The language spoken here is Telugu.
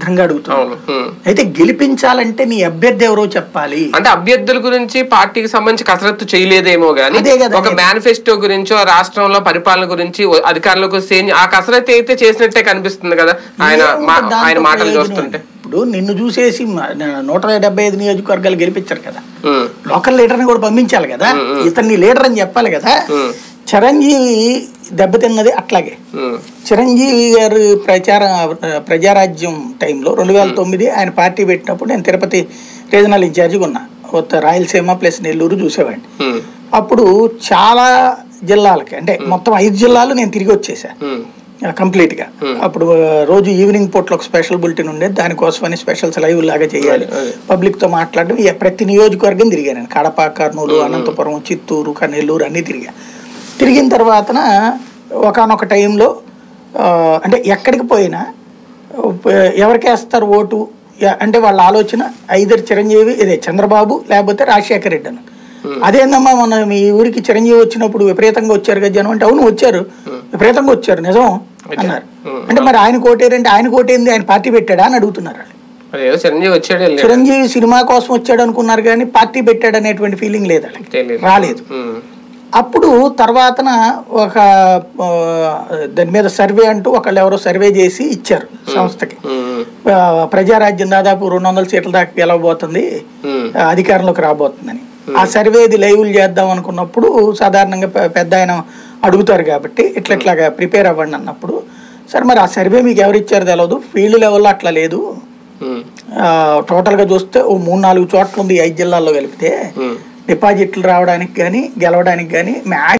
స్పష్టంగా అడుగుతున్నాను అవును ఉమ్. అయితే గెలిపించాలంటే నీ అభ్యర్థి ఎవరో చెప్పాలి అంటే అభ్యర్థుల గురించి పార్టీకి సంబంధించి కసరత్తు చేయలేదేమో గానీ అదే కదా ఒక నేను- మేనిఫెస్టో గురించో రాష్ట్రంలో పరిపాలన గురించి ఓ అధికారంలోకి వస్తే ఏం- ఆ కసరత్తు అయితే చేసినట్టే కనిపిస్తుంది కదా ఆయన మా- ఏముంటుంది ఆయన దాంతో మాటలు ప్రయోజనం? చూస్తుంటే ఇప్పుడు నిన్ను చూసేసి మ- న- నూట డెబ్బై ఐదు నియోజకవర్గాలు గెలిపించారు కదా ఉమ్, లోకల్ లీడర్ని కూడా పంపించాలి కదా ఇతన్ని లీడర్ అని చెప్పాలి కదా ఉమ్, చిరంజీవి దెబ్బతిన్నది అట్లాగే ఉమ్, చిరంజీవి గారు ప్రచార ప్రజారాజ్యం టైంలో రెండు వేల తొమ్మిది ఆయన పార్టీ పెట్టినప్పుడు నేను తిరుపతి రీజనల్ ఇన్ఛార్జిగా ఉన్నా కొత్త రాయలసీమ ప్లస్ నెల్లూరు చూసేవాడిని ఉమ్, అప్పుడు చాలా జిల్లాలకి అంటే మొత్తం ఐదు జిల్లాలు నేను తిరిగి వచ్చేసా ఉమ్, కంప్లీట్ గా అప్పుడు ఆ, రోజు ఈవినింగ్ పూట్ల ఒక స్పెషల్ బులెటిన్ ఉండేది దానికోసమని స్పెషల్స్ లైవ్ లాగా చేయాలి అదే. పబ్లిక్ తో మాట్లాడడం ఇక ప్రతి నియోజకవర్గం తిరిగాను నేను కడప కర్నూలు అనంతపురం చిత్తూరు క- నెల్లూరు అన్నీ తిరిగా తిరిగిన తర్వాతన ఒకనొక టైంలో అంటే ఎక్కడికి పోయినా ఆ, ఎవరికి వేస్తారు ఓటు ఎ- అంటే వాళ్ళ ఆలోచన ఐదర్ చిరంజీవి ఇదే చంద్రబాబు లేకపోతే రాజశేఖర రెడ్డి అని అదేందమ్మా మన మీ ఊరికి చిరంజీవి వచ్చినప్పుడు విపరీతంగా వచ్చారు కదా జనం అంటే అవును వచ్చారు విపరీతంగా వచ్చారు నిజం అన్నారు అంటే మరి ఆయన కోటేరంటే ఆయన కోటేంది ఆయన పార్టీ పెట్టాడా అని అడుగుతున్నారు వాళ్ళు. అదేదో చిరంజీవి వచ్చాడు వెళ్ళాడు. చిరంజీవి సినిమా కోసం వచ్చాడు అనుకున్నారు కానీ పార్టీ పెట్టాడు అనేటువంటి ఫీలింగ్ లేదు వాళ్ళకి తెలియదు. రాలేదు ఉమ్, అప్పుడు తర్వాతన ఒక ఆ, దాని మీద సర్వే అంటూ ఒకళ్ళు ఎవరో సర్వే చేసి ఇచ్చారు సంస్థకి ఉమ్, ఆ, ప్రజారాజ్యం దాదాపు రెండు వందల సీట్ల దాకా గెలవబోతుంది ఉమ్, ఆ, అధికారంలోకి రాబోతుందని ఆ సర్వేది లైవ్లు చేద్దాం అనుకున్నప్పుడు సాధారణంగా పె- పెద్ద ఆయన అడుగుతారు కాబట్టి ఇట్లా ఇట్లాగా ప్రిపేర్ అవ్వండి అన్నప్పుడు సరే మరి ఆ సర్వే మీకు ఎవరు ఇచ్చారో తెలియదు ఫీల్డ్ లెవెల్లో అట్లా లేదు ఉమ్, ఆ, టోటల్గా చూస్తే ఓ మూడు నాలుగు చోట్ల ఉంది ఈ ఐదు జిల్లాల్లో కలిపితే ఉమ్. డిపాజిట్లు రావడానికి కానీ గెలవడానికి కానీ మ్యాక్స్